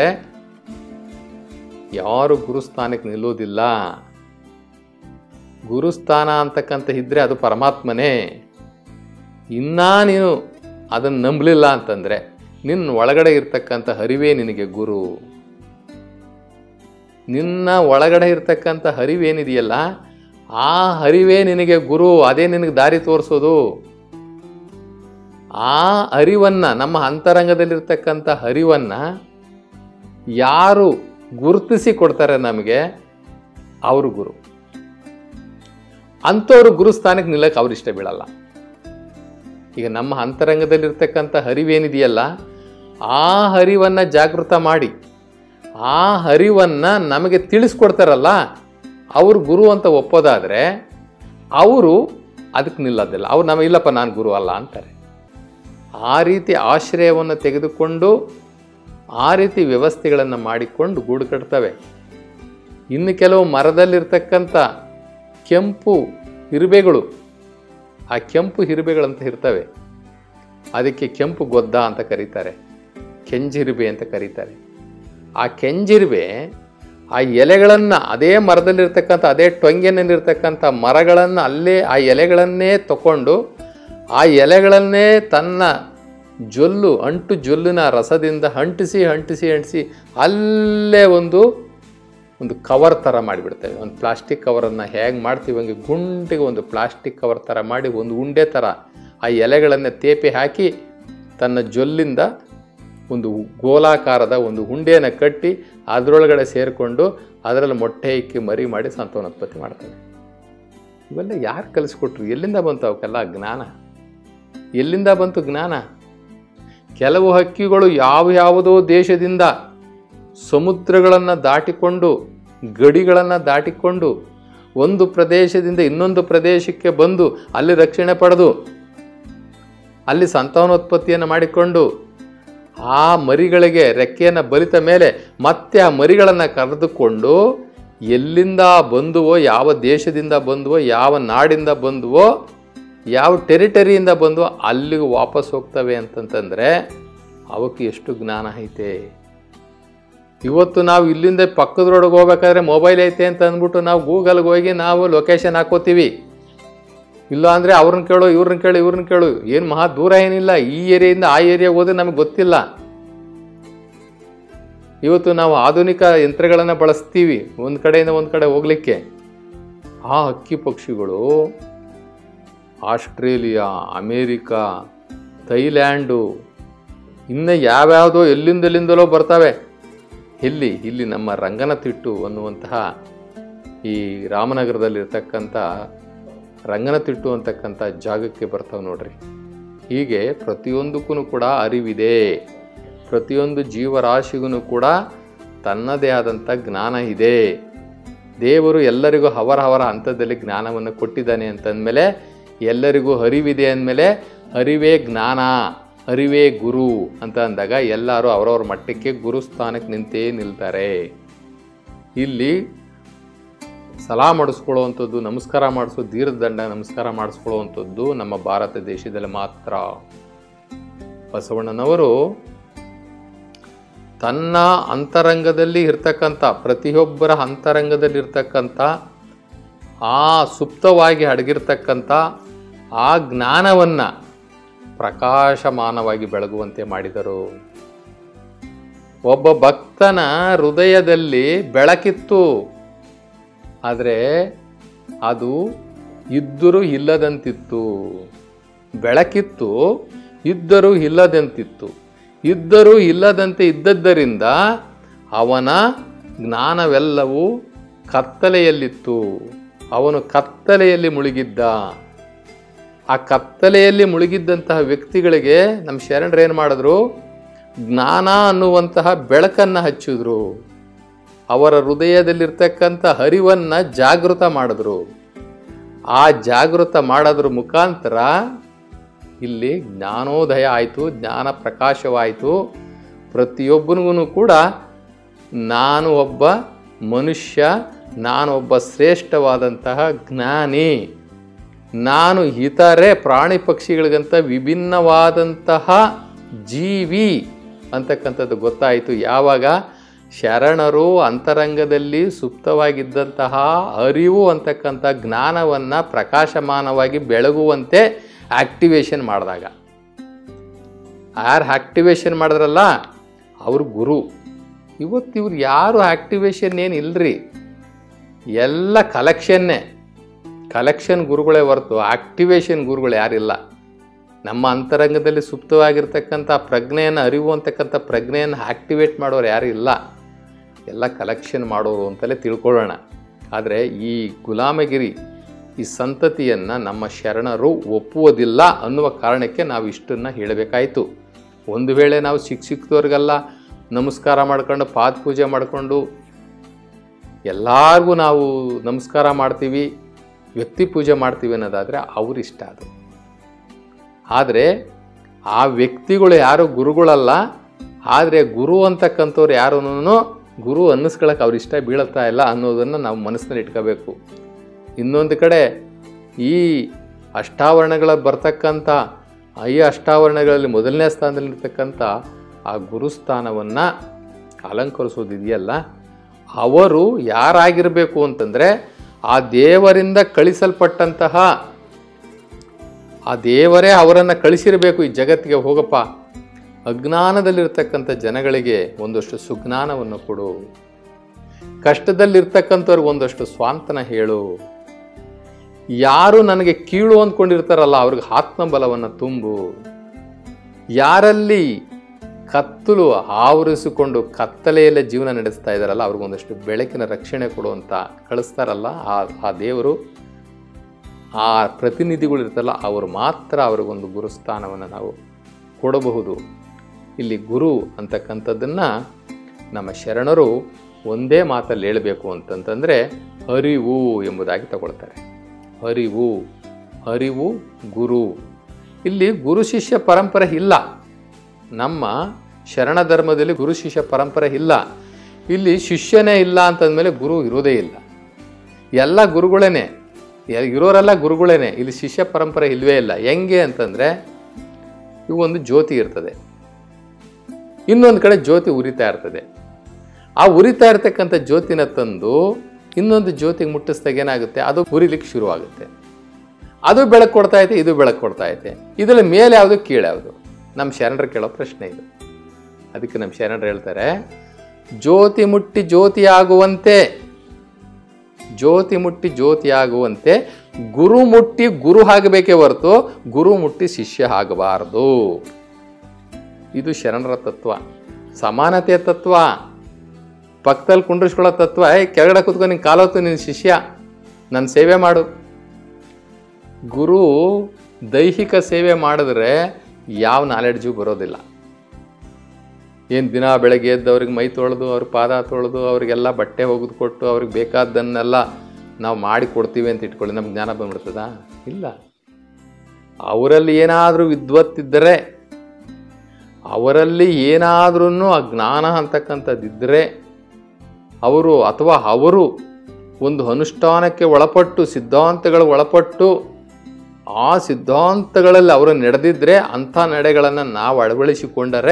ಯಾರು ಗುರುಸ್ಥಾನಕ್ಕೆ ನಿಲ್ಲೋದಿಲ್ಲ ಗುರುಸ್ಥಾನ ಅಂತಕ್ಕಂಥ ಇದ್ದರೆ ಅದು ಪರಮಾತ್ಮನೇ ಇನ್ನೂ ನೀನು ಅದನ್ನು ನಂಬಲಿಲ್ಲ ಅಂತಂದರೆ ನಿನ್ನ ಒಳಗಡೆ ಇರ್ತಕ್ಕಂಥ ಹರಿವೇ ನಿನಗೆ ಗುರು ನಿನ್ನ ಒಳಗಡೆ ಇರ್ತಕ್ಕಂಥ ಹರಿವೇನಿದೆಯಲ್ಲ ಆ ಹರಿವೇ ನಿನಗೆ ಗುರು ಅದೇ ನಿನಗೆ ದಾರಿ ತೋರಿಸೋದು ಆ ಅರಿವನ್ನು ನಮ್ಮ ಅಂತರಂಗದಲ್ಲಿರ್ತಕ್ಕಂಥ ಹರಿವನ್ನು ಯಾರು ಗುರುತಿಸಿ ಕೊಡ್ತಾರೆ ನಮಗೆ ಅವರು ಗುರು ಅಂಥವ್ರು ಗುರುಸ್ಥಾನಕ್ಕೆ ನಿಲ್ಲಕ್ಕೆ ಅವ್ರು ಇಷ್ಟ ಬೀಳಲ್ಲ ಈಗ ನಮ್ಮ ಅಂತರಂಗದಲ್ಲಿರ್ತಕ್ಕಂಥ ಹರಿವೇನಿದೆಯಲ್ಲ ಆ ಹರಿವನ್ನು ಜಾಗೃತ ಮಾಡಿ ಆ ಹರಿವನ್ನು ನಮಗೆ ತಿಳಿಸ್ಕೊಡ್ತಾರಲ್ಲ ಅವ್ರು ಗುರು ಅಂತ ಒಪ್ಪೋದಾದರೆ ಅವರು ಅದಕ್ಕೆ ನಿಲ್ಲೋದಿಲ್ಲ ಅವ್ರು ನಮ್ಮ ಇಲ್ಲಪ್ಪ ನಾನು ಗುರು ಅಲ್ಲ ಅಂತಾರೆ ಆ ರೀತಿ ಆಶ್ರಯವನ್ನು ತೆಗೆದುಕೊಂಡು ಆ ರೀತಿ ವ್ಯವಸ್ಥೆಗಳನ್ನು ಮಾಡಿಕೊಂಡು ಗೂಡು ಕಟ್ತವೆ ಇನ್ನು ಕೆಲವು ಮರದಲ್ಲಿರ್ತಕ್ಕಂಥ ಕೆಂಪು ಇರುಬೆಗಳು ಆ ಕೆಂಪು ಇರುಬೆಗಳಂತ ಇರ್ತವೆ ಅದಕ್ಕೆ ಕೆಂಪು ಗೊದ್ದ ಅಂತ ಕರೀತಾರೆ ಕೆಂಜಿರುಬೆ ಅಂತ ಕರೀತಾರೆ ಆ ಕೆಂಜಿರುಬೆ ಆ ಎಲೆಗಳನ್ನು ಅದೇ ಮರದಲ್ಲಿರ್ತಕ್ಕಂಥ ಅದೇ ಟೊಂಗೆನಲ್ಲಿರ್ತಕ್ಕಂಥ ಮರಗಳನ್ನು ಅಲ್ಲೇ ಆ ಎಲೆಗಳನ್ನೇ ತಗೊಂಡು ಆ ಎಲೆಗಳನ್ನೇ ತನ್ನ ಜೊಲ್ಲು ಅಂಟು ಜೊಲ್ಲಿನ ರಸದಿಂದ ಅಂಟಿಸಿ ಅಂಟಿಸಿ ಅಂಟಿಸಿ ಅಲ್ಲೇ ಒಂದು ಒಂದು ಕವರ್ ಥರ ಮಾಡಿಬಿಡ್ತೇವೆ ಒಂದು ಪ್ಲಾಸ್ಟಿಕ್ ಕವರನ್ನು ಹೇಗೆ ಮಾಡ್ತೀವಿ ಹಂಗೆ ಗುಂಡಿಗೆ ಒಂದು ಪ್ಲಾಸ್ಟಿಕ್ ಕವರ್ ಥರ ಮಾಡಿ ಒಂದು ಉಂಡೆ ಥರ ಆ ಎಲೆಗಳನ್ನು ತೇಪೆ ಹಾಕಿ ತನ್ನ ಜೊಲ್ಲಿಂದ ಒಂದು ಗೋಲಾಕಾರದ ಒಂದು ಉಂಡೆಯನ್ನು ಕಟ್ಟಿ ಅದರೊಳಗಡೆ ಸೇರಿಕೊಂಡು ಅದರಲ್ಲಿ ಮೊಟ್ಟೆ ಇಕ್ಕಿ ಮರಿ ಮಾಡಿ ಸಂತಾನೋತ್ಪತ್ತಿ ಮಾಡ್ತವೆ ಇವೆಲ್ಲ ಯಾರು ಕಲಿಸ್ಕೊಟ್ರು ಎಲ್ಲಿಂದ ಬಂತು ಅವಕ್ಕೆಲ್ಲ ಜ್ಞಾನ ಎಲ್ಲಿಂದ ಬಂತು ಜ್ಞಾನ ಕೆಲವು ಹಕ್ಕಿಗಳು ಯಾವ ಯಾವುದೋ ದೇಶದಿಂದ ಸಮುದ್ರಗಳನ್ನು ದಾಟಿಕೊಂಡು ಗಡಿಗಳನ್ನು ದಾಟಿಕೊಂಡು ಒಂದು ಪ್ರದೇಶದಿಂದ ಇನ್ನೊಂದು ಪ್ರದೇಶಕ್ಕೆ ಬಂದು ಅಲ್ಲಿ ರಕ್ಷಣೆ ಪಡೆದು ಅಲ್ಲಿ ಸಂತಾನೋತ್ಪತ್ತಿಯನ್ನು ಮಾಡಿಕೊಂಡು ಆ ಮರಿಗಳಿಗೆ ರೆಕ್ಕೆಯನ್ನು ಬಲಿತ ಮೇಲೆ ಮತ್ತೆ ಆ ಮರಿಗಳನ್ನು ಕರೆದುಕೊಂಡು ಎಲ್ಲಿಂದ ಬಂದುವೋ ಯಾವ ದೇಶದಿಂದ ಬಂದುವೋ ಯಾವ ನಾಡಿಂದ ಬಂದುವೋ ಯಾವ ಟೆರಿಟರಿಯಿಂದ ಬಂದುವೋ ಅಲ್ಲಿಗೆ ವಾಪಸ್ ಹೋಗ್ತವೆ ಅಂತಂತಂದರೆ ಅವಕ್ಕೆ ಎಷ್ಟು ಜ್ಞಾನ ಐತೆ ಇವತ್ತು ನಾವು ಇಲ್ಲಿಂದ ಪಕ್ಕದ ರೋಡ್ಗೆ ಹೋಗ್ಬೇಕಾದ್ರೆ ಮೊಬೈಲ್ ಐತೆ ಅಂತ ಅಂದ್ಬಿಟ್ಟು ನಾವು ಗೂಗಲ್ಗೆ ಹೋಗಿ ನಾವು ಲೊಕೇಶನ್ ಹಾಕೋತೀವಿ ಇಲ್ಲ ಅಂದರೆ ಅವ್ರನ್ನ ಕೇಳು ಇವ್ರನ್ನ ಕೇಳು ಇವ್ರನ್ನ ಕೇಳು ಏನು ಮಹಾ ದೂರ ಏನಿಲ್ಲ ಈ ಏರಿಯಿಂದ ಆ ಏರಿಯಾಗೆ ಹೋದ್ರೆ ನಮಗೆ ಗೊತ್ತಿಲ್ಲ ಇವತ್ತು ನಾವು ಆಧುನಿಕ ಯಂತ್ರಗಳನ್ನು ಬಳಸ್ತೀವಿ ಒಂದು ಕಡೆಯಿಂದ ಒಂದು ಕಡೆ ಹೋಗ್ಲಿಕ್ಕೆ ಆ ಹಕ್ಕಿ ಪಕ್ಷಿಗಳು ಆಸ್ಟ್ರೇಲಿಯಾ ಅಮೇರಿಕಾ ಥೈಲ್ಯಾಂಡು ಇನ್ನು ಯಾವ್ಯಾವುದೋ ಎಲ್ಲಿಂದೆಲ್ಲಿಂದಲೋ ಬರ್ತವೆ ಎಲ್ಲಿ ಇಲ್ಲಿ ನಮ್ಮ ರಂಗನತಿಟ್ಟು ಅನ್ನುವಂತಹ ಈ ರಾಮನಗರದಲ್ಲಿರ್ತಕ್ಕಂಥ ರಂಗನತಿಟ್ಟು ಅಂತಕ್ಕಂಥ ಜಾಗಕ್ಕೆ ಬರ್ತಾವೆ ನೋಡ್ರಿ ಹೀಗೆ ಪ್ರತಿಯೊಂದಕ್ಕೂ ಕೂಡ ಅರಿವಿದೆ ಪ್ರತಿಯೊಂದು ಜೀವರಾಶಿಗೂ ಕೂಡ ತನ್ನದೇ ಆದಂಥ ಜ್ಞಾನ ಇದೆ ದೇವರು ಎಲ್ಲರಿಗೂ ಅವರ ಅವರ ಹಂತದಲ್ಲಿ ಜ್ಞಾನವನ್ನು ಕೊಟ್ಟಿದ್ದಾನೆ ಅಂತಂದಮೇಲೆ ಎಲ್ಲರಿಗೂ ಅರಿವಿದೆ ಅಂದಮೇಲೆ ಅರಿವೇ ಜ್ಞಾನ ಅರಿವೇ ಗುರು ಅಂತ ಅಂದಾಗ ಎಲ್ಲರೂ ಅವರವ್ರ ಮಟ್ಟಕ್ಕೆ ಗುರು ಸ್ಥಾನಕ್ಕೆ ನಿಂತೇ ನಿಲ್ತಾರೆ ಇಲ್ಲಿ ಸಲಾ ಮಾಡಿಸ್ಕೊಳ್ಳುವಂಥದ್ದು ನಮಸ್ಕಾರ ಮಾಡಿಸೋ ದೀರ್ಘದಂಡ ನಮಸ್ಕಾರ ಮಾಡಿಸ್ಕೊಳ್ಳುವಂಥದ್ದು ನಮ್ಮ ಭಾರತ ದೇಶದಲ್ಲಿ ಮಾತ್ರ ಬಸವಣ್ಣನವರು ತನ್ನ ಅಂತರಂಗದಲ್ಲಿ ಇರ್ತಕ್ಕಂಥ ಪ್ರತಿಯೊಬ್ಬರ ಅಂತರಂಗದಲ್ಲಿ ಇರ್ತಕ್ಕಂಥ ಆ ಸುಪ್ತವಾಗಿ ಅಡಗಿರ್ತಕ್ಕಂಥ ಆ ಜ್ಞಾನವನ್ನು ಪ್ರಕಾಶಮಾನವಾಗಿ ಬೆಳಗುವಂತೆ ಮಾಡಿದರು ಒಬ್ಬ ಭಕ್ತನ ಹೃದಯದಲ್ಲಿ ಬೆಳಕಿತ್ತು ಆದರೆ ಅದು ಇದ್ದರೂ ಇಲ್ಲದಂತಿತ್ತು ಬೆಳಕಿತ್ತು ಇದ್ದರೂ ಇಲ್ಲದಂತಿತ್ತು ಇದ್ದರೂ ಇಲ್ಲದಂತೆ ಇದ್ದದ್ದರಿಂದ ಅವನ ಜ್ಞಾನವೆಲ್ಲವೂ ಕತ್ತಲೆಯಲ್ಲಿತ್ತು ಅವನು ಕತ್ತಲೆಯಲ್ಲಿ ಮುಳುಗಿದ್ದ ಆ ಕತ್ತಲೆಯಲ್ಲಿ ಮುಳುಗಿದ್ದಂತಹ ವ್ಯಕ್ತಿಗಳಿಗೆ ನಮ್ಮ ಶರಣರು ಏನು ಮಾಡಿದ್ರು ಜ್ಞಾನ ಅನ್ನುವಂತಹ ಬೆಳಕನ್ನು ಹಚ್ಚಿದ್ರು ಅವರ ಹೃದಯದಲ್ಲಿರ್ತಕ್ಕಂಥ ಹರಿವನ್ನು ಜಾಗೃತ ಮಾಡಿದ್ರು ಆ ಜಾಗೃತ ಮಾಡೋದ್ರ ಮುಖಾಂತರ ಇಲ್ಲಿ ಜ್ಞಾನೋದಯ ಆಯಿತು ಜ್ಞಾನ ಪ್ರಕಾಶವಾಯಿತು ಪ್ರತಿಯೊಬ್ಬನಿಗೂ ಕೂಡ ನಾನು ಒಬ್ಬ ಮನುಷ್ಯ ನಾನು ಒಬ್ಬ ಶ್ರೇಷ್ಠವಾದಂತಹ ಜ್ಞಾನಿ ನಾನು ಇತರೆ ಪ್ರಾಣಿ ಪಕ್ಷಿಗಳಿಗಂತ ವಿಭಿನ್ನವಾದಂತಹ ಜೀವಿ ಅಂತಕ್ಕಂಥದ್ದು ಗೊತ್ತಾಯಿತು ಯಾವಾಗ ಶರಣರು ಅಂತರಂಗದಲ್ಲಿ ಸುಪ್ತವಾಗಿದ್ದಂತಹ ಅರಿವು ಅಂತಕ್ಕಂಥ ಜ್ಞಾನವನ್ನು ಪ್ರಕಾಶಮಾನವಾಗಿ ಬೆಳಗುವಂತೆ ಆಕ್ಟಿವೇಶನ್ ಮಾಡಿದಾಗ ಯಾರು ಆಕ್ಟಿವೇಶನ್ ಮಾಡಿದ್ರಲ್ಲ ಅವ್ರ ಗುರು ಇವತ್ತು ಇವ್ರು ಯಾರು ಆಕ್ಟಿವೇಶನ್ ಏನು ಇಲ್ರಿ ಎಲ್ಲ ಕಲೆಕ್ಷನ್ನೇ ಕಲೆಕ್ಷನ್ ಗುರುಗಳೇ ಹೊರತು ಆಕ್ಟಿವೇಶನ್ ಗುರುಗಳು ಯಾರಿಲ್ಲ ನಮ್ಮ ಅಂತರಂಗದಲ್ಲಿ ಸುಪ್ತವಾಗಿರ್ತಕ್ಕಂಥ ಪ್ರಜ್ಞೆಯನ್ನು ಅರಿವು ಅಂತಕ್ಕಂಥ ಪ್ರಜ್ಞೆಯನ್ನು ಆಕ್ಟಿವೇಟ್ ಮಾಡೋರು ಯಾರು ಇಲ್ಲ ಎಲ್ಲ ಕಲೆಕ್ಷನ್ ಮಾಡೋರು ಅಂತಲೇ ತಿಳ್ಕೊಳ್ಳೋಣ ಆದರೆ ಈ ಗುಲಾಮಗಿರಿ ಈ ಸಂತತಿಯನ್ನು ನಮ್ಮ ಶರಣರು ಒಪ್ಪುವುದಿಲ್ಲ ಅನ್ನುವ ಕಾರಣಕ್ಕೆ ನಾವು ಇಷ್ಟನ್ನು ಹೇಳಬೇಕಾಯಿತು ಒಂದು ವೇಳೆ ನಾವು ಸಿಕ್ಕ ಸಿಕ್ತವ್ರಿಗೆಲ್ಲ ನಮಸ್ಕಾರ ಮಾಡ್ಕೊಂಡು ಪಾದ ಪೂಜೆ ಮಾಡಿಕೊಂಡು ಎಲ್ಲರಿಗೂ ನಾವು ನಮಸ್ಕಾರ ಮಾಡ್ತೀವಿ ವ್ಯಕ್ತಿ ಪೂಜೆ ಮಾಡ್ತೀವಿ ಅನ್ನೋದಾದರೆ ಅವ್ರಿಷ್ಟ ಅದು ಆದರೆ ಆ ವ್ಯಕ್ತಿಗಳು ಯಾರು ಗುರುಗಳಲ್ಲ ಆದರೆ ಗುರು ಅಂತಕ್ಕಂಥವ್ರು ಯಾರೂ ಗುರು ಅನ್ನಿಸ್ಕೊಳಕ್ಕೆ ಅವ್ರ ಇಷ್ಟ ಬೀಳುತ್ತಾ ಇಲ್ಲ ಅನ್ನೋದನ್ನು ನಾವು ಮನಸ್ಸಿನಲ್ಲಿ ಇಟ್ಕೋಬೇಕು ಇನ್ನೊಂದು ಕಡೆ ಈ ಅಷ್ಟಾವರಣಗಳ ಬರ್ತಕ್ಕಂಥ ಈ ಅಷ್ಟಾವರಣಗಳಲ್ಲಿ ಮೊದಲನೇ ಸ್ಥಾನದಲ್ಲಿರ್ತಕ್ಕಂಥ ಆ ಗುರುಸ್ಥಾನವನ್ನು ಅಲಂಕರಿಸೋದಿದೆಯಲ್ಲ ಅವರು ಯಾರಾಗಿರಬೇಕು ಅಂತಂದರೆ ಆ ದೇವರಿಂದ ಕಳಿಸಲ್ಪಟ್ಟಂತಹ ಆ ದೇವರೇ ಅವರನ್ನು ಕಳಿಸಿರಬೇಕು ಈ ಜಗತ್ತಿಗೆ ಹೋಗಪ್ಪ ಅಜ್ಞಾನದಲ್ಲಿರ್ತಕ್ಕಂಥ ಜನಗಳಿಗೆ ಒಂದಷ್ಟು ಸುಜ್ಞಾನವನ್ನು ಕೊಡು ಕಷ್ಟದಲ್ಲಿರ್ತಕ್ಕಂಥವ್ರಿಗೆ ಒಂದಷ್ಟು ಸ್ವಾಂತನ ಹೇಳು ಯಾರು ನನಗೆ ಕೀಳು ಅಂದ್ಕೊಂಡಿರ್ತಾರಲ್ಲ ಅವ್ರಿಗೆ ಆತ್ಮಬಲವನ್ನು ತುಂಬು ಯಾರಲ್ಲಿ ಕತ್ತಲು ಆವರಿಸಿಕೊಂಡು ಕತ್ತಲೆಯಲ್ಲೇ ಜೀವನ ನಡೆಸ್ತಾ ಇದ್ದಾರಲ್ಲ ಅವ್ರಿಗೊಂದಷ್ಟು ಬೆಳಕಿನ ರಕ್ಷಣೆ ಕೊಡುವಂತ ಕಳಿಸ್ತಾರಲ್ಲ ಆ ಆ ದೇವರು ಆ ಪ್ರತಿನಿಧಿಗಳು ಇರ್ತಾರಲ್ಲ ಅವರು ಮಾತ್ರ ಅವ್ರಿಗೊಂದು ಗುರುಸ್ಥಾನವನ್ನು ನಾವು ಕೊಡಬಹುದು ಇಲ್ಲಿ ಗುರು ಅಂತಕ್ಕಂಥದ್ದನ್ನು ನಮ್ಮ ಶರಣರು ಒಂದೇ ಮಾತಲ್ಲಿ ಹೇಳಬೇಕು ಅಂತಂತಂದರೆ ಅರಿವು ಎಂಬುದಾಗಿ ತಗೊಳ್ತಾರೆ ಅರಿವು ಅರಿವು ಗುರು ಇಲ್ಲಿ ಗುರು ಶಿಷ್ಯ ಪರಂಪರೆ ಇಲ್ಲ ನಮ್ಮ ಶರಣ ಧರ್ಮದಲ್ಲಿ ಗುರು ಶಿಷ್ಯ ಪರಂಪರೆ ಇಲ್ಲ ಇಲ್ಲಿ ಶಿಷ್ಯನೇ ಇಲ್ಲ ಅಂತಂದಮೇಲೆ ಗುರು ಇರೋದೇ ಇಲ್ಲ ಎಲ್ಲ ಗುರುಗಳೇನೆ ಎ- ಇರೋರೆಲ್ಲ ಗುರುಗಳೇನೆ ಇಲ್ಲಿ ಶಿಷ್ಯ ಪರಂಪರೆ ಇಲ್ವೇ ಇಲ್ಲ ಹೆಂಗೆ ಅಂತಂದರೆ ಇವು ಒಂದು ಜ್ಯೋತಿ ಇರ್ತದೆ ಇನ್ನೊಂದು ಕಡೆ ಜ್ಯೋತಿ ಉರಿತಾ ಇರ್ತದೆ ಆ ಉರಿತಾ ಇರ್ತಕ್ಕಂಥ ಜ್ಯೋತಿನ ತಂದು ಇನ್ನೊಂದು ಜ್ಯೋತಿಗೆ ಮುಟ್ಟಿಸ್ದಾಗ ಏನಾಗುತ್ತೆ ಅದು ಉರಿಲಿಕ್ಕೆ ಶುರುವಾಗುತ್ತೆ ಅದು ಬೆಳಕು ಕೊಡ್ತಾ ಐತೆ ಇದು ಬೆಳಕು ಕೊಡ್ತಾ ಐತೆ ಇದರಲ್ಲಿ ಮೇಲೆ ಯಾವುದು ಕೀಳು ಯಾವುದು ನಮ್ಮ ಶರಣರು ಕೇಳೋ ಪ್ರಶ್ನೆ ಇದು ಅದಕ್ಕೆ ನಮ್ಮ ಶರಣರು ಹೇಳ್ತಾರೆ ಜ್ಯೋತಿ ಮುಟ್ಟಿ ಜ್ಯೋತಿ ಆಗುವಂತೆ ಜ್ಯೋತಿ ಮುಟ್ಟಿ ಜ್ಯೋತಿ ಆಗುವಂತೆ ಗುರು ಮುಟ್ಟಿ ಗುರು ಆಗಬೇಕೇ ಹೊರತು ಗುರು ಮುಟ್ಟಿ ಶಿಷ್ಯ ಆಗಬಾರದು ಇದು ಶರಣರ ತತ್ವ ಸಮಾನತೆಯ ತತ್ವ ಪಕ್ಕದಲ್ಲಿ ಕುಂಡ್ರಿಸ್ಕೊಳ್ಳೋ ತತ್ವ ಏ ಕೆಳಗಡೆ ಕೂತ್ಕೊಂಡು ನಿನ್ ಕಾಲೊತ್ತು ನಿನ್ನ ಶಿಷ್ಯ ನನ್ನ ಸೇವೆ ಮಾಡು ಗುರು ದೈಹಿಕ ಸೇವೆ ಮಾಡಿದ್ರೆ ಯಾವ ನಾಲೆಡ್ಜು ಬರೋದಿಲ್ಲ ಏನು ದಿನ ಬೆಳಗ್ಗೆ ಎದ್ದು ಅವ್ರಿಗೆ ಮೈ ತೊಳೆದು ಅವ್ರ ಪಾದ ತೊಳೆದು ಅವರಿಗೆಲ್ಲ ಬಟ್ಟೆ ಒಗೆದು ಕೊಟ್ಟು ಅವ್ರಿಗೆ ಬೇಕಾದ್ದನ್ನೆಲ್ಲ ನಾವು ಮಾಡಿ ಕೊಡ್ತೀವಿ ಅಂತ ಇಟ್ಕೊಳ್ಳಿ ನಮ್ಗೆ ಜ್ಞಾನ ಬಂದ್ಬಿಡ್ತದಾ ಇಲ್ಲ ಅವರಲ್ಲಿ ಏನಾದರೂ ವಿದ್ವತ್ತಿದ್ದರೆ ಅವರಲ್ಲಿ ಏನಾದ್ರೂ ಆ ಜ್ಞಾನ ಅಂತಕ್ಕಂಥದ್ದಿದ್ದರೆ ಅವರು ಅಥವಾ ಅವರು ಒಂದು ಅನುಷ್ಠಾನಕ್ಕೆ ಒಳಪಟ್ಟು ಸಿದ್ಧಾಂತಗಳು ಒಳಪಟ್ಟು ಆ ಸಿದ್ಧಾಂತಗಳಲ್ಲಿ ಅವರು ನಡೆದಿದ್ರೆ ಅಂಥ ನಡೆಗಳನ್ನು ನಾವು ಅಳವಡಿಸಿಕೊಂಡರೆ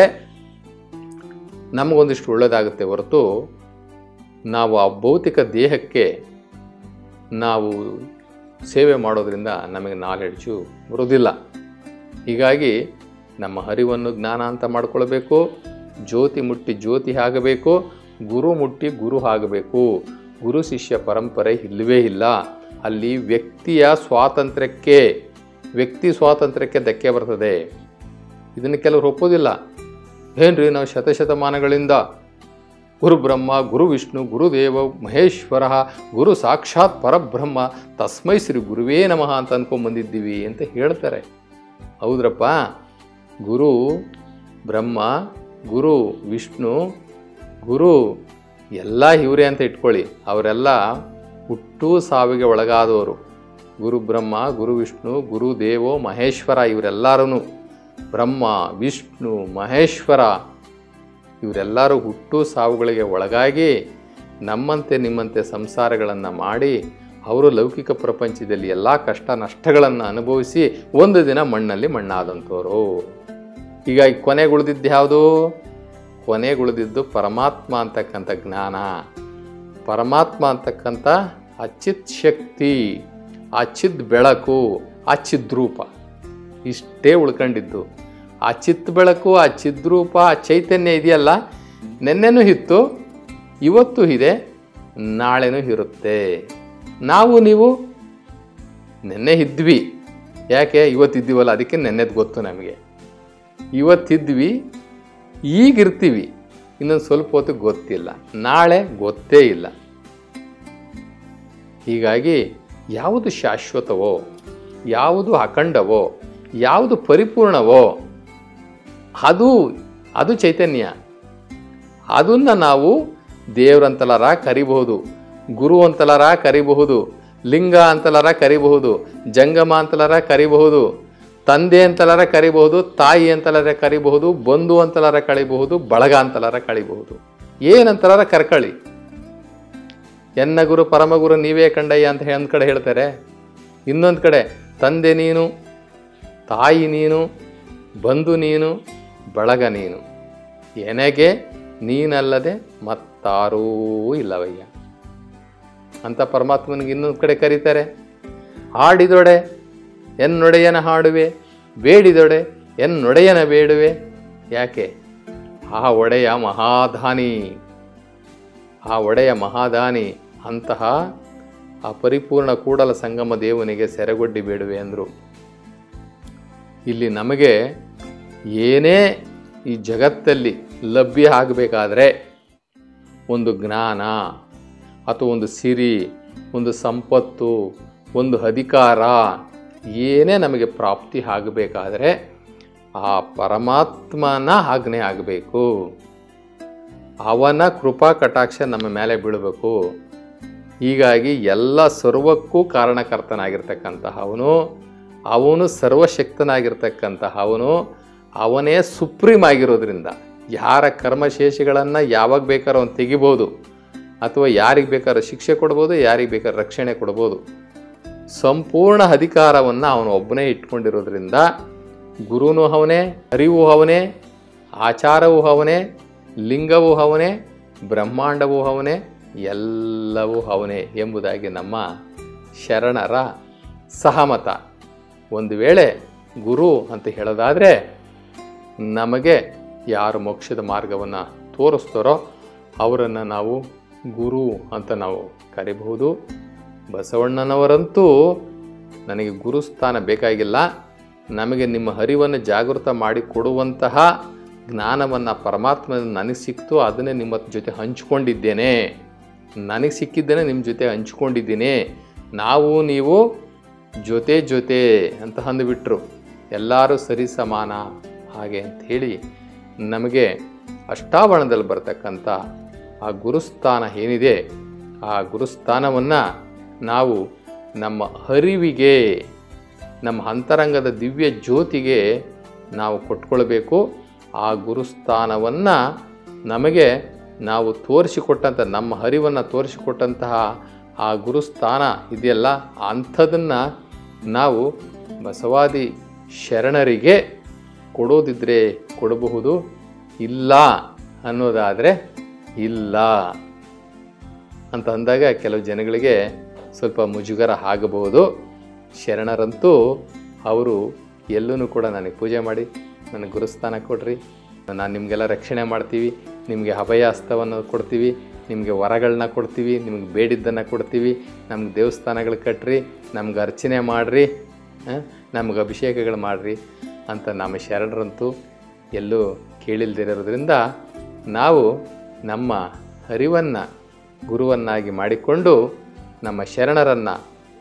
ನಮಗೊಂದಿಷ್ಟು ಒಳ್ಳೆಯದಾಗುತ್ತೆ ಹೊರತು ನಾವು ಆ ಭೌತಿಕ ದೇಹಕ್ಕೆ ನಾವು ಸೇವೆ ಮಾಡೋದ್ರಿಂದ ನಮಗೆ ನಾಲೆಡ್ಜು ಬರೋದಿಲ್ಲ ಹೀಗಾಗಿ ನಮ್ಮ ಹರಿವನ್ನು ಜ್ಞಾನ ಅಂತ ಮಾಡ್ಕೊಳ್ಬೇಕು ಜ್ಯೋತಿ ಮುಟ್ಟಿ ಜ್ಯೋತಿ ಆಗಬೇಕು ಗುರು ಮುಟ್ಟಿ ಗುರು ಆಗಬೇಕು ಗುರು ಶಿಷ್ಯ ಪರಂಪರೆ ಇಲ್ಲವೇ ಇಲ್ಲ ಅಲ್ಲಿ ವ್ಯಕ್ತಿಯ ಸ್ವಾತಂತ್ರ್ಯಕ್ಕೆ ವ್ಯಕ್ತಿ ಸ್ವಾತಂತ್ರ್ಯಕ್ಕೆ ಧಕ್ಕೆ ಬರ್ತದೆ ಇದನ್ನು ಕೆಲವರು ಒಪ್ಪೋದಿಲ್ಲ ಏನ್ರಿ ನಾವು ಶತಶತಮಾನಗಳಿಂದ ಗುರು ಬ್ರಹ್ಮ ಗುರು ವಿಷ್ಣು ಗುರುದೇವ ಮಹೇಶ್ವರ ಗುರು ಸಾಕ್ಷಾತ್ ಪರಬ್ರಹ್ಮ ತಸ್ಮೈ ಶ್ರೀ ಗುರುವೇ ನಮಃ ಅಂತ ಅನ್ಕೊಂಬಂದಿದ್ದೀವಿ ಅಂತ ಹೇಳ್ತಾರೆ ಹೌದ್ರಪ್ಪ ಗುರು ಬ್ರಹ್ಮ ಗುರು ವಿಷ್ಣು ಗುರು ಎಲ್ಲ ಇವರೇ ಅಂತ ಇಟ್ಕೊಳ್ಳಿ ಅವರೆಲ್ಲ ಹುಟ್ಟು ಸಾವಿಗೆ ಒಳಗಾದವರು ಗುರು ಬ್ರಹ್ಮ ಗುರು ವಿಷ್ಣು ಗುರು ದೇವೋ ಮಹೇಶ್ವರ ಇವರೆಲ್ಲರೂ ಬ್ರಹ್ಮ ವಿಷ್ಣು ಮಹೇಶ್ವರ ಇವರೆಲ್ಲರೂ ಹುಟ್ಟು ಸಾವುಗಳಿಗೆ ಒಳಗಾಗಿ ನಮ್ಮಂತೆ ನಿಮ್ಮಂತೆ ಸಂಸಾರಗಳನ್ನು ಮಾಡಿ ಅವರು ಲೌಕಿಕ ಪ್ರಪಂಚದಲ್ಲಿ ಎಲ್ಲ ಕಷ್ಟ ನಷ್ಟಗಳನ್ನು ಅನುಭವಿಸಿ ಒಂದು ದಿನ ಮಣ್ಣಲ್ಲಿ ಮಣ್ಣಾದಂಥವ್ರು ಹೀಗಾಗಿ ಕೊನೆಗುಳಿದಿದ್ದು ಯಾವುದು ಕೊನೆಗುಳಿದಿದ್ದು ಪರಮಾತ್ಮ ಅಂತಕ್ಕಂಥ ಜ್ಞಾನ ಪರಮಾತ್ಮ ಅಂತಕ್ಕಂಥ ಅಚಿತ್ ಶಕ್ತಿ ಆ ಚಿದ್ ಬೆಳಕು ಆ ಚಿದ್ರೂಪ ಇಷ್ಟೇ ಉಳ್ಕೊಂಡಿದ್ದು ಆ ಚಿತ್ ಬೆಳಕು ಆ ಚಿದ್ರೂಪ ಆ ಚೈತನ್ಯ ಇದೆಯಲ್ಲ ನೆನ್ನೆನೂ ಇತ್ತು ಇವತ್ತು ಇದೆ ನಾಳೆನೂ ಇರುತ್ತೆ ನಾವು ನೀವು ನೆನ್ನೆ ಇದ್ವಿ ಯಾಕೆ ಇವತ್ತಿದ್ದೀವಲ್ಲ ಅದಕ್ಕೆ ನೆನ್ನೆದು ಗೊತ್ತು ನಮಗೆ ಇವತ್ತಿದ್ವಿ ಈಗಿರ್ತೀವಿ ಇನ್ನೊಂದು ಸ್ವಲ್ಪ ಹೊತ್ತು ಗೊತ್ತಿಲ್ಲ ನಾಳೆ ಗೊತ್ತೇ ಇಲ್ಲ ಹೀಗಾಗಿ ಯಾವುದು ಶಾಶ್ವತವೋ ಯಾವುದು ಅಖಂಡವೋ ಯಾವುದು ಪರಿಪೂರ್ಣವೋ ಅದು ಅದು ಚೈತನ್ಯ ಅದನ್ನು ನಾವು ದೇವ್ರಂತಲರ ಕರಿಬಹುದು ಗುರು ಅಂತಲರ ಕರಿಬಹುದು ಲಿಂಗ ಅಂತಲರ ಕರಿಬಹುದು ಜಂಗಮ ಅಂತಲರ ಕರಿಬಹುದು ತಂದೆ ಅಂತಲರ ಕರಿಬಹುದು ತಾಯಿ ಅಂತಲರ ಕರಿಬಹುದು ಬಂಧು ಅಂತಲರ ಕಳಿಬಹುದು ಬಳಗ ಅಂತಲರ ಕಳಿಬಹುದು ಏನಂತಲರ ಕರ್ಕಳಿ ಎನ್ನ ಗುರು ಪರಮಗುರು ನೀವೇ ಕಂಡಯ್ಯ ಅಂತ ಒಂದು ಕಡೆ ಹೇಳ್ತಾರೆ ಇನ್ನೊಂದು ಕಡೆ ತಂದೆ ನೀನು ತಾಯಿ ನೀನು ಬಂಧು ನೀನು ಬಳಗ ನೀನು ಎನಗೆ ನೀನಲ್ಲದೆ ಮತ್ತಾರೂ ಇಲ್ಲವಯ್ಯ ಅಂತ ಪರಮಾತ್ಮನಿಗೆ ಇನ್ನೊಂದು ಕಡೆ ಕರೀತಾರೆ ಹಾಡಿದೊಡೆ ಎನ್ನೊಡೆಯನ ಹಾಡುವೆ ಬೇಡಿದೊಡೆ ಎನ್ನೊಡೆಯನ ಬೇಡುವೆ ಯಾಕೆ ಆ ಒಡೆಯ ಮಹಾಧಾನಿ ಆ ಒಡೆಯ ಮಹಾದಾನಿ ಅಂತಹ ಆ ಪರಿಪೂರ್ಣ ಕೂಡಲ ಸಂಗಮ ದೇವನಿಗೆ ಸೆರೆಗೊಡ್ಡಿ ಬೇಡುವೆ ಅಂದರು ಇಲ್ಲಿ ನಮಗೆ ಏನೇ ಈ ಜಗತ್ತಲ್ಲಿ ಲಭ್ಯ ಆಗಬೇಕಾದ್ರೆ ಒಂದು ಜ್ಞಾನ ಅಥವಾ ಒಂದು ಸಿರಿ ಒಂದು ಸಂಪತ್ತು ಒಂದು ಅಧಿಕಾರ ಏನೇ ನಮಗೆ ಪ್ರಾಪ್ತಿ ಆಗಬೇಕಾದ್ರೆ ಆ ಪರಮಾತ್ಮನ ಆಜ್ಞೆ ಆಗಬೇಕು ಅವನ ಕೃಪಾ ಕಟಾಕ್ಷ ನಮ್ಮ ಮೇಲೆ ಬೀಳಬೇಕು ಹೀಗಾಗಿ ಎಲ್ಲ ಸರ್ವಕ್ಕೂ ಕಾರಣಕರ್ತನಾಗಿರ್ತಕ್ಕಂತಹ ಅವನು ಅವನು ಸರ್ವಶಕ್ತನಾಗಿರ್ತಕ್ಕಂತಹ ಅವನು ಅವನೇ ಸುಪ್ರೀಂ ಆಗಿರೋದ್ರಿಂದ ಯಾರ ಕರ್ಮಶೇಷಗಳನ್ನು ಯಾವಾಗ ಬೇಕಾದ್ರೂ ಅವನು ತೆಗಿಬೋದು ಅಥವಾ ಯಾರಿಗೆ ಬೇಕಾದ್ರೂ ಶಿಕ್ಷೆ ಕೊಡ್ಬೋದು ಯಾರಿಗೆ ಬೇಕಾದ್ರೂ ರಕ್ಷಣೆ ಕೊಡ್ಬೋದು ಸಂಪೂರ್ಣ ಅಧಿಕಾರವನ್ನು ಅವನು ಒಬ್ಬನೇ ಇಟ್ಕೊಂಡಿರೋದ್ರಿಂದ ಗುರುನು ಅವನೇ ಅರಿವು ಅವನೇ ಆಚಾರವೂ ಅವನೇ ಲಿಂಗವೂ ಅವನೇ ಬ್ರಹ್ಮಾಂಡವೂ ಅವನೇ ಎಲ್ಲವೂ ಅವನೇ ಎಂಬುದಾಗಿ ನಮ್ಮ ಶರಣರ ಸಹಮತ ಒಂದು ವೇಳೆ ಗುರು ಅಂತ ಹೇಳೋದಾದರೆ ನಮಗೆ ಯಾರು ಮೋಕ್ಷದ ಮಾರ್ಗವನ್ನು ತೋರಿಸ್ತಾರೋ ಅವರನ್ನು ನಾವು ಗುರು ಅಂತ ನಾವು ಕರಿಬಹುದು ಬಸವಣ್ಣನವರಂತೂ ನನಗೆ ಗುರುಸ್ಥಾನ ಬೇಕಾಗಿಲ್ಲ ನಮಗೆ ನಿಮ್ಮ ಹರಿವನ್ನು ಜಾಗೃತ ಮಾಡಿ ಕೊಡುವಂತಹ ಜ್ಞಾನವನ್ನು ಪರಮಾತ್ಮ ನನಗೆ ಸಿಕ್ತು ಅದನ್ನೇ ನಿಮ್ಮ ಜೊತೆ ಹಂಚ್ಕೊಂಡಿದ್ದೇನೆ ನನಗೆ ಸಿಕ್ಕಿದ್ದೇನೆ ನಿಮ್ಮ ಜೊತೆ ಹಂಚ್ಕೊಂಡಿದ್ದೀನಿ ನಾವು ನೀವು ಜೊತೆ ಜೊತೆ ಅಂತ ಅಂದುಬಿಟ್ರು ಎಲ್ಲರೂ ಸರಿ ಸಮಾನ ಹಾಗೆ ಅಂತ ಹೇಳಿ ನಮಗೆ ಅಷ್ಟಾವರಣದಲ್ಲಿ ಬರ್ತಕ್ಕಂಥ ಆ ಗುರುಸ್ಥಾನ ಏನಿದೆ ಆ ಗುರುಸ್ಥಾನವನ್ನು ನಾವು ನಮ್ಮ ಅರಿವಿಗೆ ನಮ್ಮ ಅಂತರಂಗದ ದಿವ್ಯ ಜ್ಯೋತಿಗೆ ನಾವು ಕೊಟ್ಕೊಳ್ಬೇಕು ಆ ಗುರುಸ್ಥಾನವನ್ನು ನಮಗೆ ನಾವು ತೋರಿಸಿಕೊಟ್ಟಂಥ ನಮ್ಮ ಹರಿವನ್ನು ತೋರಿಸಿಕೊಟ್ಟಂತಹ ಆ ಗುರುಸ್ಥಾನ ಇದೆಯಲ್ಲ ಅಂಥದನ್ನು ನಾವು ಬಸವಾದಿ ಶರಣರಿಗೆ ಕೊಡೋದಿದ್ರೆ ಕೊಡಬಹುದು ಇಲ್ಲ ಅನ್ನೋದಾದರೆ ಇಲ್ಲ ಅಂತ ಅಂದಾಗ ಕೆಲವು ಜನಗಳಿಗೆ ಸ್ವಲ್ಪ ಮುಜುಗರ ಆಗಬಹುದು ಶರಣರಂತೂ ಅವರು ಎಲ್ಲೂ ಕೂಡ ನನಗೆ ಪೂಜೆ ಮಾಡಿ ನನಗೆ ಗುರುಸ್ಥಾನ ಕೊಡ್ರಿ ನಾನು ನಿಮಗೆಲ್ಲ ರಕ್ಷಣೆ ಮಾಡ್ತೀವಿ ನಿಮಗೆ ಅಭಯಾಸ್ತವನ್ನು ಕೊಡ್ತೀವಿ ನಿಮಗೆ ವರಗಳನ್ನ ಕೊಡ್ತೀವಿ ನಿಮಗೆ ಬೇಡಿದ್ದನ್ನು ಕೊಡ್ತೀವಿ ನಮ್ಗೆ ದೇವಸ್ಥಾನಗಳು ಕಟ್ಟ್ರಿ ನಮ್ಗೆ ಅರ್ಚನೆ ಮಾಡಿರಿ ನಮ್ಗೆ ಅಭಿಷೇಕಗಳು ಮಾಡಿರಿ ಅಂತ ನಮ್ಮ ಶರಣರಂತೂ ಎಲ್ಲೂ ಕೇಳಿಲ್ದಿರೋದ್ರಿಂದ ನಾವು ನಮ್ಮ ಅರಿವನ್ನು ಗುರುವನ್ನಾಗಿ ಮಾಡಿಕೊಂಡು ನಮ್ಮ ಶರಣರನ್ನು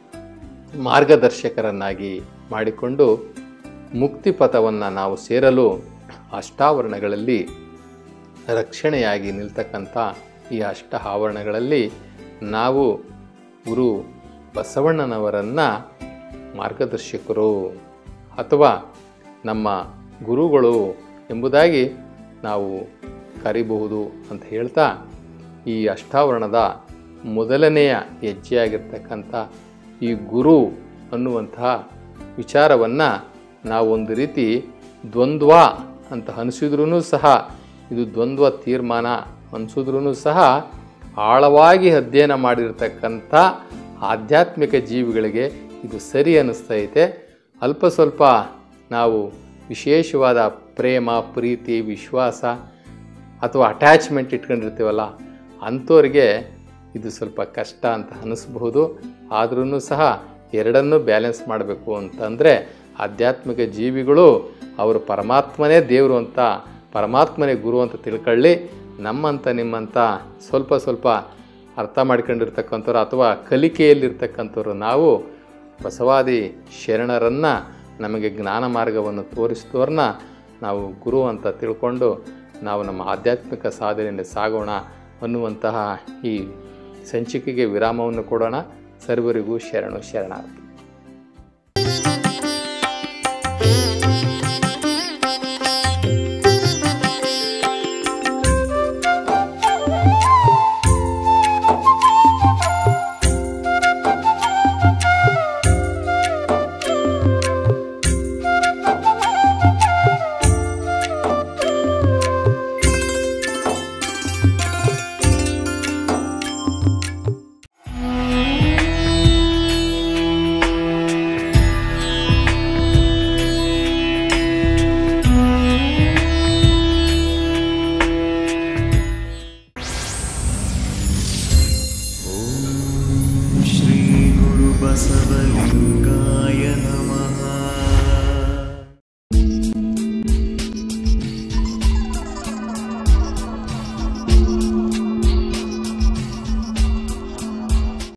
ಮಾರ್ಗದರ್ಶಕರನ್ನಾಗಿ ಮಾಡಿಕೊಂಡು ಮುಕ್ತಿ ಪಥವನ್ನು ನಾವು ಸೇರಲು ಅಷ್ಟಾವರಣಗಳಲ್ಲಿ ರಕ್ಷಣೆಯಾಗಿ ನಿಲ್ತಕ್ಕಂಥ ಈ ಅಷ್ಟ ಆವರಣಗಳಲ್ಲಿ ನಾವು ಗುರು ಬಸವಣ್ಣನವರನ್ನು ಮಾರ್ಗದರ್ಶಕರು ಅಥವಾ ನಮ್ಮ ಗುರುಗಳು ಎಂಬುದಾಗಿ ನಾವು ಕರಿಬಹುದು ಅಂತ ಹೇಳ್ತಾ ಈ ಅಷ್ಟಾವರಣದ ಮೊದಲನೆಯ ಹೆಜ್ಜೆಯಾಗಿರ್ತಕ್ಕಂಥ ಈ ಗುರು ಅನ್ನುವಂತಹ ವಿಚಾರವನ್ನು ನಾವು ಒಂದು ರೀತಿ ದ್ವಂದ್ವ ಅಂತ ಅನಿಸಿದ್ರೂ ಸಹ ಇದು ದ್ವಂದ್ವ ತೀರ್ಮಾನ ಅನಿಸಿದ್ರೂ ಸಹ ಆಳವಾಗಿ ಅಧ್ಯಯನ ಮಾಡಿರ್ತಕ್ಕಂಥ ಆಧ್ಯಾತ್ಮಿಕ ಜೀವಿಗಳಿಗೆ ಇದು ಸರಿ ಅನ್ನಿಸ್ತೈತೆ ಅಲ್ಪ ಸ್ವಲ್ಪ ನಾವು ವಿಶೇಷವಾದ ಪ್ರೇಮ ಪ್ರೀತಿ ವಿಶ್ವಾಸ ಅಥವಾ ಅಟ್ಯಾಚ್ಮೆಂಟ್ ಇಟ್ಕೊಂಡಿರ್ತೀವಲ್ಲ ಅಂಥವ್ರಿಗೆ ಇದು ಸ್ವಲ್ಪ ಕಷ್ಟ ಅಂತ ಅನ್ನಿಸ್ಬಹುದು ಆದ್ರೂ ಸಹ ಎರಡನ್ನೂ ಬ್ಯಾಲೆನ್ಸ್ ಮಾಡಬೇಕು ಅಂತಂದರೆ ಆಧ್ಯಾತ್ಮಿಕ ಜೀವಿಗಳು ಅವರು ಪರಮಾತ್ಮನೇ ದೇವರು ಅಂತ ಪರಮಾತ್ಮನೇ ಗುರು ಅಂತ ತಿಳ್ಕೊಳ್ಳಿ ನಮ್ಮಂಥ ನಿಮ್ಮಂಥ ಸ್ವಲ್ಪ ಸ್ವಲ್ಪ ಅರ್ಥ ಮಾಡ್ಕೊಂಡಿರ್ತಕ್ಕಂಥವ್ರು ಅಥವಾ ಕಲಿಕೆಯಲ್ಲಿರ್ತಕ್ಕಂಥವ್ರು ನಾವು ಬಸವಾದಿ ಶರಣರನ್ನು ನಮಗೆ ಜ್ಞಾನ ಮಾರ್ಗವನ್ನು ತೋರಿಸಿದವ್ರನ್ನ ನಾವು ಗುರು ಅಂತ ತಿಳ್ಕೊಂಡು ನಾವು ನಮ್ಮ ಆಧ್ಯಾತ್ಮಿಕ ಸಾಧನೆಯಲ್ಲಿ ಸಾಗೋಣ ಅನ್ನುವಂತಹ ಈ ಸಂಚಿಕೆಗೆ ವಿರಾಮವನ್ನು ಕೊಡೋಣ ಸರ್ವರಿಗೂ ಶರಣು ಶರಣಾರ್ಥಿ